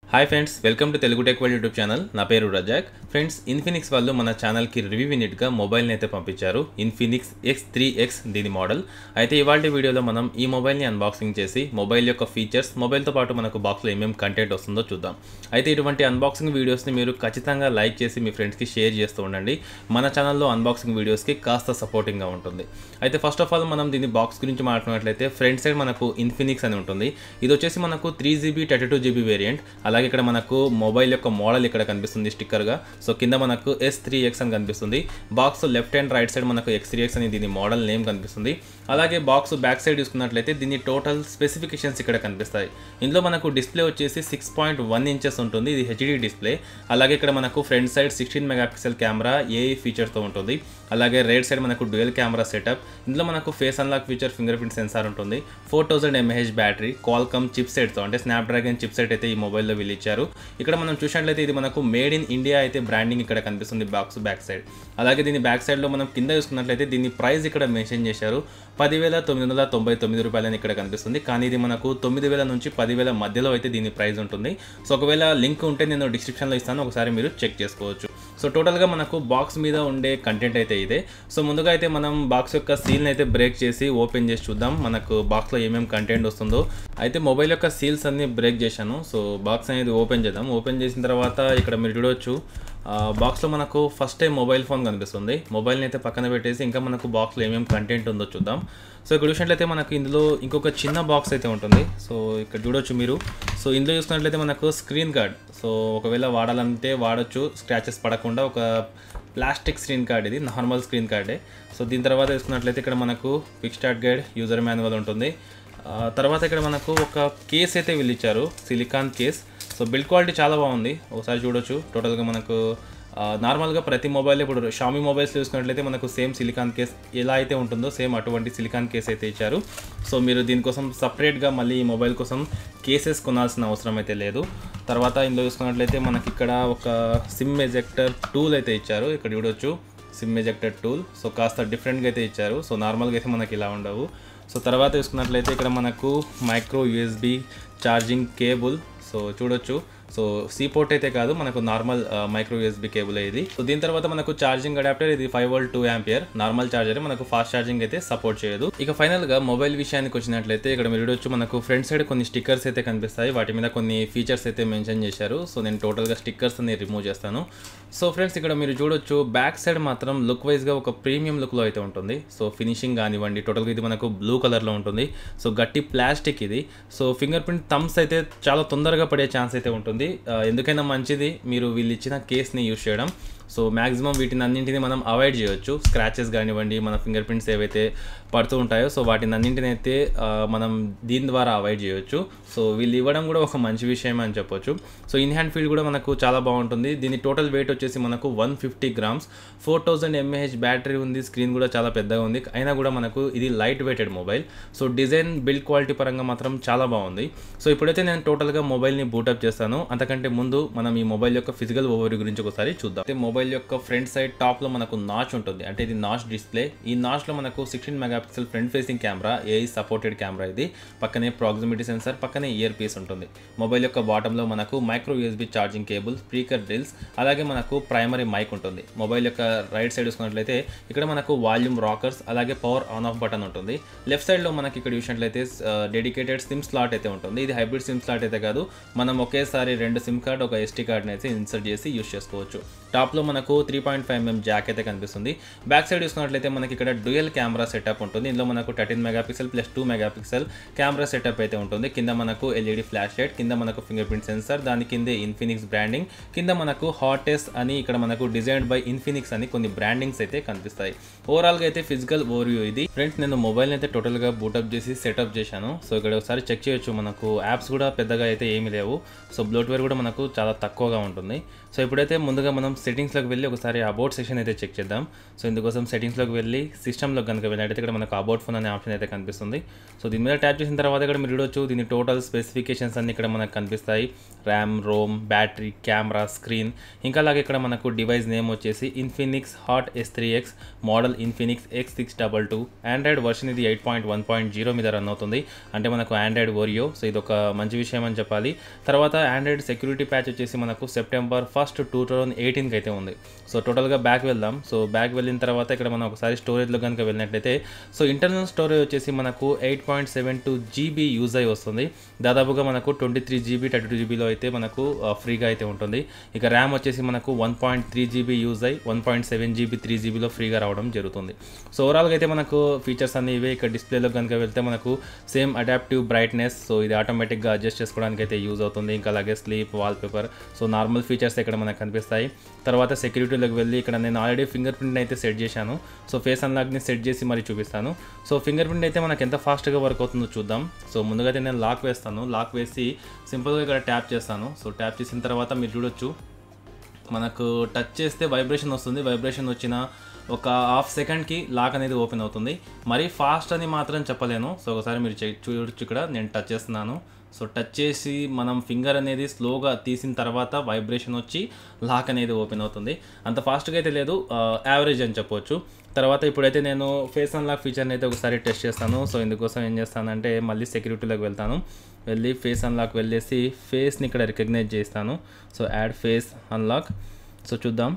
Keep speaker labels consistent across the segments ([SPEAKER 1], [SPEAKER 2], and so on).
[SPEAKER 1] hi friends welcome to Telugu tech world YouTube channel నా పేరు Razak friends Infinix వాళ్ళు మన ఛానల్కి రివ్యూ యూనిట్గా మొబైల్ని అయితే పంపించారు ఇన్ఫినిక్స్ ఎక్స్ త్రీ ఎక్స్ దీని మోడల్ అయితే ఇవాళ వీడియోలో మనం ఈ మొబైల్ని అన్బాక్సింగ్ చేసి మొబైల్ యొక్క ఫీచర్స్ మొబైల్తో పాటు మనకు బాక్స్లో ఏమేమి కంటెంట్ వస్తుందో చూద్దాం అయితే ఇటువంటి అన్బాక్సింగ్ వీడియోస్ని మీరు ఖచ్చితంగా లైక్ చేసి మీ ఫ్రెండ్స్కి షేర్ చేస్తూ ఉండండి మన ఛానల్లో అన్బాక్సింగ్ వీడియోస్కి కాస్త సపోర్టింగ్గా ఉంటుంది అయితే ఫస్ట్ ఆఫ్ ఆల్ మనం దీని బాక్స్ గురించి మాట్లాడినట్లయితే ఫ్రంట్ సైడ్ మనకు ఇన్ఫినిక్స్ అని ఉంటుంది ఇది వచ్చేసి మనకు three GB thirty two GB variant అలాగే ఇక్కడ మనకు మొబైల్ యొక్క మోడల్ ఇక్కడ కనిపిస్తుంది స్టిక్కర్గా సో కింద మనకు ఎస్ త్రీ ఎక్స్ అని కనిపిస్తుంది box left and right side మనకు ఎక్స్ త్రీ ఎక్స్ అని దీని మోడల్ నేమ్ కనిపిస్తుంది అలాగే బాక్స్ బ్యాక్ సైడ్ చూసుకున్నట్లయితే దీని టోటల్ స్పెసిఫికేషన్స్ ఇక్కడ కనిపిస్తాయి ఇందులో మనకు డిస్ప్లే వచ్చేసి సిక్స్ పాయింట్ వన్ ఇంచెస్ ఉంటుంది ఇది హెచ్డి డిస్ప్లే అలాగే ఇక్కడ మనకు front side sixteen megapixel camera AI ఫీచర్తో ఉంటుంది అలాగే రైట్ సైడ్ మనకు డ్యూయల్ కెమెరా సెటప్ ఇందులో మనకు face unlock feature fingerprint sensor ఉంటుంది four thousand mAh battery Qualcomm chip సెట్తో అంటే స్నాప్డ్రాగన్ చిప్ సెట్ అయితే ఈ మొబైల్లో వీళ్ళు ఇచ్చారు ఇక్కడ మనం చూసినట్లయితే ఇది మనకు మేడ్ ఇన్ ఇండియా అయితే బ్రాండింగ్ ఇక్కడ కనిపిస్తుంది బాక్స్ బ్యాక్ సైడ్ అలాగే దీని బ్యాక్ సైడ్లో మనం కింద చూసుకున్నట్లయితే దీని ప్రైస్ ఇక్కడ మెన్షన్ చేశారు పదివేల తొమ్మిది వందల తొంభై తొమ్మిది రూపాయలని ఇక్కడ కనిపిస్తుంది కానీ ఇది మనకు తొమ్మిది వేల నుంచి పదివేల మధ్యలో అయితే దీని ప్రైస్ ఉంటుంది సో ఒకవేళ లింక్ ఉంటే నేను డిస్క్రిప్షన్లో ఇస్తాను ఒకసారి మీరు చెక్ చేసుకోవచ్చు సో టోటల్గా మనకు బాక్స్ మీద ఉండే కంటెంట్ అయితే ఇదే సో ముందుగా అయితే మనం బాక్స్ యొక్క సీల్ని అయితే బ్రేక్ చేసి ఓపెన్ చేసి చూద్దాం మనకు బాక్స్లో ఏమేమి కంటెంట్ వస్తుందో అయితే మొబైల్ యొక్క సీల్స్ అన్ని బ్రేక్ చేశాను సో బాక్స్ అనేది ఓపెన్ చేద్దాం ఓపెన్ చేసిన తర్వాత ఇక్కడ మీరు చూడవచ్చు బాక్స్లో మనకు ఫస్ట్ టైం మొబైల్ ఫోన్ కనిపిస్తుంది మొబైల్ని అయితే పక్కన పెట్టేసి ఇంకా మనకు బాక్స్లో ఏమేమి కంటెంట్ ఉందో చూద్దాం సో ఇక్కడ చూసినట్లయితే మనకు ఇందులో ఇంకొక చిన్న బాక్స్ అయితే ఉంటుంది సో ఇక్కడ చూడొచ్చు మీరు సో ఇందులో చూసుకున్నట్లయితే మనకు స్క్రీన్ కార్డ్ సో ఒకవేళ వాడాలంటే వాడచ్చు స్క్రాచెస్ పడకుండా ఒక ప్లాస్టిక్ స్క్రీన్ కార్డ్ ఇది నార్మల్ స్క్రీన్ కార్డే సో దీని తర్వాత చూసుకున్నట్లయితే ఇక్కడ మనకు quick start guide user manual ఉంటుంది తర్వాత ఇక్కడ మనకు ఒక కేస్ అయితే వీళ్ళు ఇచ్చారు silicone case so build quality చాలా బాగుంది ఒకసారి చూడొచ్చు టోటల్గా మనకు నార్మల్గా ప్రతి మొబైల్ ఇప్పుడు షామీ మొబైల్స్ చూసుకున్నట్లయితే మనకు సేమ్ సిలికాన్ కేస్ ఎలా అయితే ఉంటుందో సేమ్ అటువంటి సిలికాన్ కేస్ అయితే ఇచ్చారు సో మీరు దీనికోసం సపరేట్గా మళ్ళీ ఈ మొబైల్ కోసం కేసెస్ కొనాల్సిన అవసరం అయితే లేదు తర్వాత ఇందులో చూసుకున్నట్లయితే మనకి ఇక్కడ ఒక సిమ్ ఎజెక్టర్ టూల్ అయితే ఇచ్చారు ఇక్కడ చూడొచ్చు సిమ్ ఎజెక్టర్ టూల్ సో కాస్త డిఫరెంట్గా అయితే ఇచ్చారు సో నార్మల్గా అయితే మనకి ఇలా ఉండవు సో తర్వాత చూసుకున్నట్లయితే ఇక్కడ మనకు micro USB charging cable so చూడొచ్చు సో సీ పోర్ట్ అయితే కాదు మనకు నార్మల్ మైక్రో యూఎస్బీ కేబుల్ ఇది సో దీని తర్వాత మనకు ఛార్జింగ్ అడాప్టర్ ఇది five volt two ampere normal charger మనకు ఫాస్ట్ ఛార్జింగ్ అయితే సపోర్ట్ చేయదు ఇక ఫైనల్ గా మొబైల్ విషయానికి వచ్చినట్లయితే ఇక్కడ మీరు చూడొచ్చు మనకు ఫ్రంట్ సైడ్ కొన్ని స్టిక్కర్స్ అయితే కనిపిస్తాయి వాటి మీద కొన్ని ఫీచర్స్ అయితే మెన్షన్ చేశారు సో నేను టోటల్ గా స్టిక్కర్స్ అన్ని రిమూవ్ చేస్తాను సో ఫ్రెండ్స్ ఇక్కడ మీరు చూడొచ్చు బ్యాక్ సైడ్ మాత్రం లుక్ వైజ్ గా ఒక ప్రీమియం లుక్ లో అయితే ఉంటుంది సో ఫినిషింగ్ కానివ్వండి టోటల్ గా ఇది మనకు బ్లూ కలర్ లో ఉంటుంది సో గట్టి ప్లాస్టిక్ ఇది సో ఫింగర్ ప్రింట్ థమ్స్ అయితే చాలా తొందరగా పడే ఛాన్స్ అయితే ఉంటుంది ఎందుకైనా మంచిది మీరు వీళ్ళు ఇచ్చిన కేస్ని యూజ్ చేయడం సో మ్యాక్సిమం వీటిని అన్నింటిని మనం అవాయిడ్ చేయొచ్చు స్క్రాచెస్ కానివ్వండి మన ఫింగర్ ప్రింట్స్ ఏవైతే పడుతూ ఉంటాయో సో వాటిని అన్నింటిని అయితే మనం దీని ద్వారా అవాయిడ్ చేయొచ్చు సో వీళ్ళు ఇవ్వడం కూడా ఒక మంచి విషయం అని చెప్పొచ్చు సో ఇన్ హ్యాండ్ ఫీల్డ్ కూడా మనకు చాలా బాగుంటుంది దీని టోటల్ వెయిట్ వచ్చేసి మనకు one fifty grams four thousand mAh battery ఉంది స్క్రీన్ కూడా చాలా పెద్దగా ఉంది అయినా కూడా మనకు ఇది light weighted mobile so design build quality పరంగా మాత్రం చాలా బాగుంది సో ఇప్పుడైతే నేను టోటల్గా మొబైల్ని బూటప్ చేస్తాను అంతకంటే ముందు మనం ఈ మొబైల్ యొక్క ఫిజికల్ ఓవర్ గురించి ఒకసారి చూద్దాం అయితే మొబైల్ యొక్క ఫ్రంట్ సైడ్ టాప్లో మనకు నాచ్ ఉంటుంది అంటే ఇది నాచ్ డిస్ప్లే ఈ నాచ్లో మనకు sixteen megapixel front facing camera AI supported camera ఇది పక్కనే ప్రాక్సిమిటీ సెన్సార్ పక్కనే ఇయర్ పీస్ ఉంటుంది మొబైల్ యొక్క బాటంలో మనకు micro USB charging cable speaker grills అలాగే మనకు ప్రైమరీ మైక్ ఉంటుంది మొబైల్ యొక్క రైట్ సైడ్ చూసుకున్నట్లయితే ఇక్కడ మనకు వాల్యూమ్ రాకర్స్ అలాగే పవర్ ఆన్ ఆఫ్ బటన్ ఉంటుంది లెఫ్ట్ సైడ్లో మనకి ఇక్కడ చూసినట్లయితే డెడికేటెడ్ సిమ్ స్లాట్ అయితే ఉంటుంది ఇది హైబ్రిడ్ సిమ్ స్లాట్ అయితే కాదు మనం ఒకేసారి రెండు సిమ్ కార్డ్ ఒక ఎస్టీ కార్డ్ని అయితే ఇన్సర్ట్ చేసి యూస్ చేసుకోవచ్చు టాప్లో మనకు three point five mm jack అయితే కనిపిస్తుంది బ్యాక్ సైడ్ చూసుకున్నట్లయితే మనకి ఇక్కడ డ్యూయల్ కెమెరా సెటప్ ఉంటుంది ఇందులో మనకు thirteen megapixel plus two megapixel camera setup అయితే ఉంటుంది కింద మనకు ఎల్ఈడి ఫ్లాష్ లైట్ కింద మనకు ఫింగర్ ప్రింట్ సెన్సార్ దాని కిందే ఇన్ఫినిక్స్ బ్రాండింగ్ కింద మనకు హాటెస్ట్ అని ఇక్కడ మనకు డిజైన్డ్ బై ఇన్ఫినిక్స్ అని కొన్ని బ్రాండింగ్స్ అయితే కనిపిస్తాయి ఓవరాల్గా అయితే ఫిజికల్ ఓవర్వ్యూ ఇది ఫ్రెండ్స్ నేను మొబైల్ అయితే టోటల్గా బూటప్ చేసి సెటప్ చేశాను సో ఇక్కడ ఒకసారి చెక్ చేయొచ్చు మనకు యాప్స్ కూడా పెద్దగా అయితే ఏమీ లేవు సో బ్లోట్వేర్ కూడా మనకు చాలా తక్కువగా ఉంటుంది సో ఇప్పుడైతే ముందుగా మనం సెట్టింగ్స్లోకి వెళ్ళి ఒకసారి అబౌట్ సెక్షన్ అయితే చెక్ చేద్దాం సో ఇందుకోసం సెట్టింగ్స్లోకి వెళ్ళి సిస్టంలో కనుక వెళ్ళినట్టయితే ఇక్కడ మనకు అబౌట్ ఫోన్ అనే ఆప్షన్ అయితే కనిపిస్తుంది సో దీని మీద ట్యాప్ చేసిన తర్వాత ఇక్కడ మీరు చూడొచ్చు దీని టోటల్ స్పెసిఫికేషన్స్ అన్ని ఇక్కడ మనకు కనిపిస్తాయి RAM ROM battery camera screen ఇంకా అలాగే ఇక్కడ మనకు డివైస్ నేమ్ వచ్చేసి Infinix hot S three X model Infinix X six double two Android version ఇది eight point one point zero మీద రన్ అవుతుంది అంటే మనకు ఆండ్రాయిడ్ ఓరియో సో ఇది ఒక మంచి విషయం అని చెప్పాలి తర్వాత ఆండ్రాయిడ్ అప్డేట్ సెక్యూరిటీ ప్యాచ్ వచ్చేసి మనకు సెప్టెంబర్ ఫస్ట్ టూ థౌజండ్ ఎయిటీన్కి అయితే ఉంది సో టోటల్గా బ్యాక్ వెళ్దాం సో బ్యాక్ వెళ్ళిన తర్వాత ఇక్కడ మనం ఒకసారి స్టోరేజ్లో కనుక వెళ్ళినట్లయితే సో ఇంటర్నల్ స్టోరేజ్ వచ్చేసి మనకు eight point seven two GB use అయి వస్తుంది దాదాపుగా మనకు twenty three GB thirty two జీబీలో అయితే మనకు ఫ్రీగా అయితే ఉంటుంది ఇక ర్యామ్ వచ్చేసి మనకు one point three GB use అయి one point seven GB three జీబీలో ఫ్రీగా రావడం జరుగుతుంది సో ఓవరాల్గా అయితే మనకు ఫీచర్స్ అన్ని ఇవే ఇక్కడ డిస్ప్లేలో కనుక వెళ్తే మనకు సేమ్ అడాప్టివ్ బ్రైట్నెస్ సో ఇది ఆటోమేటిక్గా అడ్జస్ట్ చేసుకోవడానికి అయితే యూజ్ అవుతుంది ఇంకా అలాగే sleep wallpaper so normal features ఇక్కడ మనకు కనిపిస్తాయి తర్వాత సెక్యూరిటీలోకి వెళ్ళి ఇక్కడ నేను ఆల్రెడీ ఫింగర్ ప్రింట్ అయితే సెట్ చేశాను సో ఫేస్ అన్లాక్ని సెట్ చేసి మరి చూపిస్తాను సో ఫింగర్ ప్రింట్ అయితే మనకు ఎంత ఫాస్ట్గా వర్క్ అవుతుందో చూద్దాం సో ముందుగా అయితే నేను లాక్ వేస్తాను లాక్ వేసి సింపుల్గా ఇక్కడ ట్యాప్ చేస్తాను సో ట్యాప్ చేసిన తర్వాత మీరు చూడొచ్చు మనకు టచ్ చేస్తే వైబ్రేషన్ వస్తుంది వైబ్రేషన్ వచ్చిన ఒక హాఫ్ సెకండ్కి లాక్ అనేది ఓపెన్ అవుతుంది మరీ ఫాస్ట్ అని మాత్రం చెప్పలేను సో ఒకసారి మీరు చెక్ చూడొచ్చు ఇక్కడ నేను టచ్ చేస్తున్నాను సో టచ్ చేసి మనం ఫింగర్ అనేది స్లోగా తీసిన తర్వాత వైబ్రేషన్ వచ్చి లాక్ అనేది ఓపెన్ అవుతుంది అంత ఫాస్ట్గా అయితే లేదు యావరేజ్ అని చెప్పొచ్చు తర్వాత ఇప్పుడైతే నేను ఫేస్ అన్లాక్ ఫీచర్ని అయితే ఒకసారి టెస్ట్ చేస్తాను సో ఇందుకోసం ఏం చేస్తానంటే మళ్ళీ సెక్యూరిటీలోకి వెళ్తాను వెళ్ళి ఫేస్ అన్లాక్ వెళ్ళేసి ఫేస్ని ఇక్కడ రికగ్నైజ్ చేస్తాను so add face unlock so చూద్దాం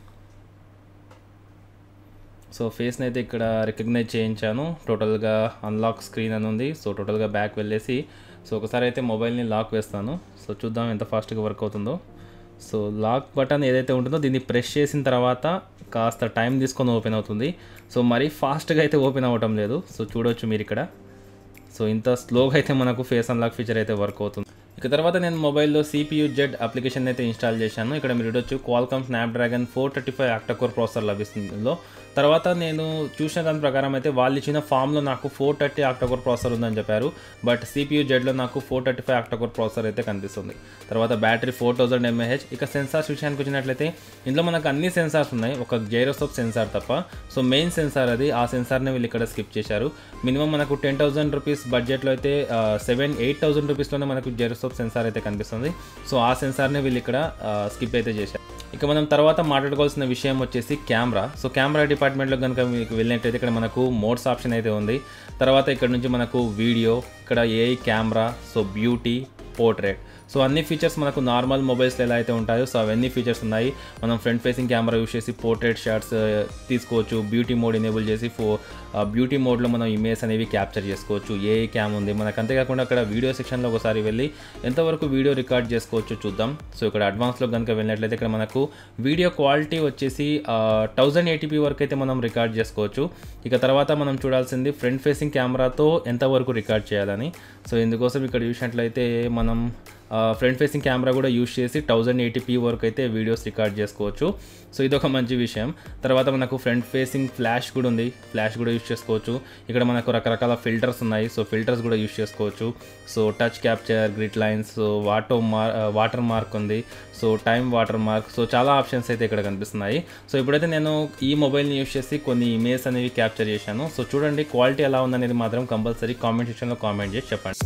[SPEAKER 1] సో ఫేస్ని అయితే ఇక్కడ రికగ్నైజ్ చేయించాను టోటల్గా అన్లాక్ స్క్రీన్ అని ఉంది సో టోటల్గా బ్యాక్ వెళ్ళేసి సో ఒకసారి అయితే మొబైల్ని లాక్ వేస్తాను సో చూద్దాం ఎంత ఫాస్ట్గా వర్క్ అవుతుందో సో లాక్ బటన్ ఏదైతే ఉంటుందో దీన్ని ప్రెస్ చేసిన తర్వాత కాస్త టైం తీసుకొని ఓపెన్ అవుతుంది సో మరీ ఫాస్ట్గా అయితే ఓపెన్ అవ్వటం లేదు సో చూడవచ్చు మీరు ఇక్కడ సో ఇంత స్లోగా అయితే మనకు ఫేస్ అన్లాక్ ఫీచర్ అయితే వర్క్ అవుతుంది ఇక తర్వాత నేను మొబైల్లో సిపియూ జెడ్ అప్లికేషన్ అయితే ఇన్స్టాల్ చేశాను ఇక్కడ మీరు చూడొచ్చు Qualcomm Snapdragon four thirty five octa core processor లభిస్తుంది ఇందులో తర్వాత నేను చూసిన దాని ప్రకారం అయితే వాళ్ళు ఇచ్చిన ఫామ్లో నాకు ఫోర్ థర్టీ ఆక్టకోర్ ప్రాసెసర్ ఉందని చెప్పారు బట్ సిపియూ జెడ్లో నాకు four thirty five octa core processor అయితే కనిపిస్తుంది తర్వాత బ్యాటరీ ఫోర్ థౌసండ్ ఎంఏహెచ్ ఇక సెన్సార్స్ విషయానికి వచ్చినట్లయితే ఇందులో మనకు అన్ని సెన్సార్స్ ఉన్నాయి ఒక జైరోస్కోప్ సెన్సార్ తప్ప సో మెయిన్ సెన్సార్ అది ఆ సెన్సార్ని వీళ్ళు ఇక్కడ స్కిప్ చేశారు మినిమం మనకు టెన్ థౌసండ్ రూపీస్ బడ్జెట్లో అయితే సెవెన్ ఎయిట్ థౌసండ్ రూపీస్లోనే మనకు జైరోస్కోప్ సెన్సార్ అయితే కనిపిస్తుంది సో ఆ సెన్సార్ని వీళ్ళు ఇక్కడ స్కిప్ అయితే చేశారు ఇక మనం తర్వాత మాట్లాడుకోవాల్సిన విషయం వచ్చేసి కెమెరా సో కెమెరా డిపార్ట్మెంట్లో కనుక మీకు వెళ్ళినట్టయితే ఇక్కడ మనకు మోడ్స్ ఆప్షన్ అయితే ఉంది తర్వాత ఇక్కడ నుంచి మనకు వీడియో ఇక్కడ AI camera so beauty portrait so అన్ని ఫీచర్స్ మనకు నార్మల్ మొబైల్స్లో ఎలా అయితే ఉంటాయో సో అవన్నీ ఫీచర్స్ ఉన్నాయి మనం ఫ్రంట్ ఫేసింగ్ కెమెరా యూస్ చేసి పోర్ట్రేట్ షాట్స్ తీసుకోవచ్చు బ్యూటీ మోడ్ ఎనేబుల్ చేసి ఫో బ్యూటీ మోడ్లో మనం ఇమేజ్ అనేవి క్యాప్చర్ చేసుకోవచ్చు ఏ క్యామ్ ఉంది మనకు అంతేకాకుండా అక్కడ వీడియో సెక్షన్లో ఒకసారి వెళ్ళి ఎంతవరకు వీడియో రికార్డ్ చేసుకోవచ్చు చూద్దాం సో ఇక్కడ అడ్వాన్స్లో కనుక వెళ్ళినట్లయితే ఇక్కడ మనకు వీడియో క్వాలిటీ వచ్చేసి థౌజండ్ ఎయిటీపీ వరకు అయితే మనం రికార్డ్ చేసుకోవచ్చు ఇక తర్వాత మనం చూడాల్సింది ఫ్రంట్ ఫేసింగ్ కెమెరాతో ఎంతవరకు రికార్డ్ చేయాలని సో ఇందుకోసం ఇక్కడ చూసినట్లయితే మనం ఫ్రంట్ ఫేసింగ్ కెమెరా కూడా యూస్ చేసి థౌజండ్ ఎయిటీపీ వరకు అయితే వీడియోస్ రికార్డ్ చేసుకోవచ్చు సో ఇది ఒక మంచి విషయం తర్వాత మనకు ఫ్రంట్ ఫేసింగ్ ఫ్లాష్ కూడా ఉంది ఫ్లాష్ కూడా యూస్ చేసుకోవచ్చు ఇక్కడ మనకు రకరకాల ఫిల్టర్స్ ఉన్నాయి సో ఫిల్టర్స్ కూడా యూస్ చేసుకోవచ్చు so touch capture grid lines so వాటో మార్ వాటర్ మార్క్ ఉంది so time watermark so చాలా ఆప్షన్స్ అయితే ఇక్కడ కనిపిస్తున్నాయి సో ఇప్పుడైతే నేను ఈ మొబైల్ని యూస్ చేసి కొన్ని ఇమేజ్ అనేవి క్యాప్చర్ చేశాను సో చూడండి క్వాలిటీ ఎలా ఉందనేది మాత్రం కంపల్సరీ కామెంట్ సెక్షన్లో కామెంట్ చేసి చెప్పండి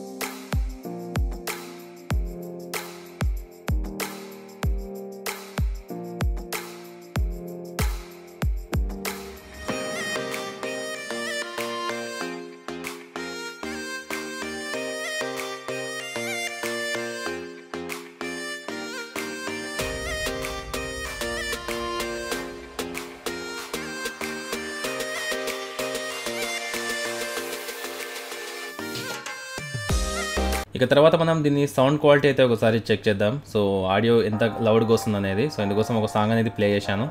[SPEAKER 1] ఇక తర్వాత మనం దీన్ని సౌండ్ క్వాలిటీ అయితే ఒకసారి చెక్ చేద్దాం సో ఆడియో ఎంత లౌడ్గా వస్తుంది అనేది సో ఇందుకోసం ఒక సాంగ్ అనేది ప్లే చేశాను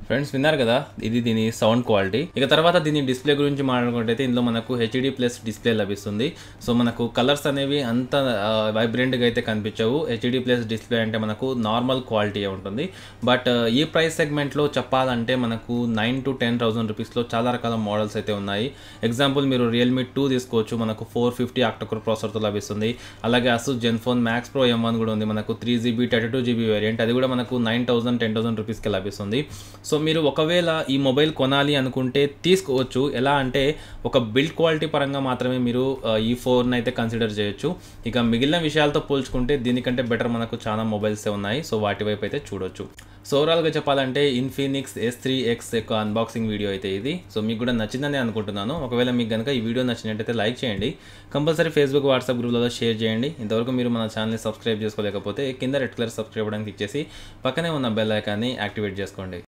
[SPEAKER 1] ఫ్రెండ్స్ విన్నారు కదా ఇది దీని సౌండ్ క్వాలిటీ ఇక తర్వాత దీని డిస్ప్లే గురించి మాట్లాడుకుంటే ఇందులో మనకు హెచ్డి ప్లస్ డిస్ప్లే లభిస్తుంది సో మనకు కలర్స్ అనేవి అంత వైబ్రెంట్గా అయితే కనిపించవు హెచ్డి ప్లస్ డిస్ప్లే అంటే మనకు నార్మల్ క్వాలిటీ ఉంటుంది బట్ ఈ ప్రైస్ సెగ్మెంట్లో చెప్పాలంటే మనకు నైన్ టు టెన్ థౌసండ్ రూపీస్లో చాలా రకాల మోడల్స్ అయితే ఉన్నాయి ఎగ్జాంపుల్ మీరు రియల్మీ టూ తీసుకోవచ్చు మనకు ఫోర్ ఫిఫ్టీ ఆక్టోకోర్ ప్రాసెసర్తో లభిస్తుంది అలాగే Asus Zenfone Max Pro M one కూడా ఉంది మనకు three GB thirty two GB variant అది కూడా మనకు నైన్ థౌసండ్ టెన్ థౌసండ్ రూపీస్కి లభిస్తుంది సో మీరు ఒకవేళ ఈ మొబైల్ కొనాలి అనుకుంటే తీసుకోవచ్చు ఎలా అంటే ఒక బిల్డ్ క్వాలిటీ పరంగా మాత్రమే మీరు ఆ, ఈ ఫోన్ అయితే కన్సిడర్ చేయొచ్చు ఇక మిగిలిన విషయాలతో పోల్చుకుంటే దీనికంటే బెటర్ మనకు చాలా మొబైల్సే ఉన్నాయి సో వాటి వైపు అయితే చూడొచ్చు సో ఓవరాల్గా చెప్పాలంటే ఇన్ఫినిక్స్ ఎస్ త్రీ ఎక్స్ యొక్క అన్బాక్సింగ్ వీడియో అయితే ఇది సో మీకు కూడా నచ్చిందని అనుకుంటున్నాను ఒకవేళ మీకు కనుక ఈ వీడియో నచ్చినట్టయితే లైక్ చేయండి కంపల్సరీ ఫేస్బుక్ వాట్సాప్ గ్రూప్లలో షేర్ చేయండి ఇంతవరకు మీరు మన ఛానల్ని సబ్స్క్రైబ్ చేసుకోలేకపోతే కింద red colour subscribe button click చేసి పక్కనే ఉన్న బెల్ ఐకాన్ని యాక్టివేట్ చేసుకోండి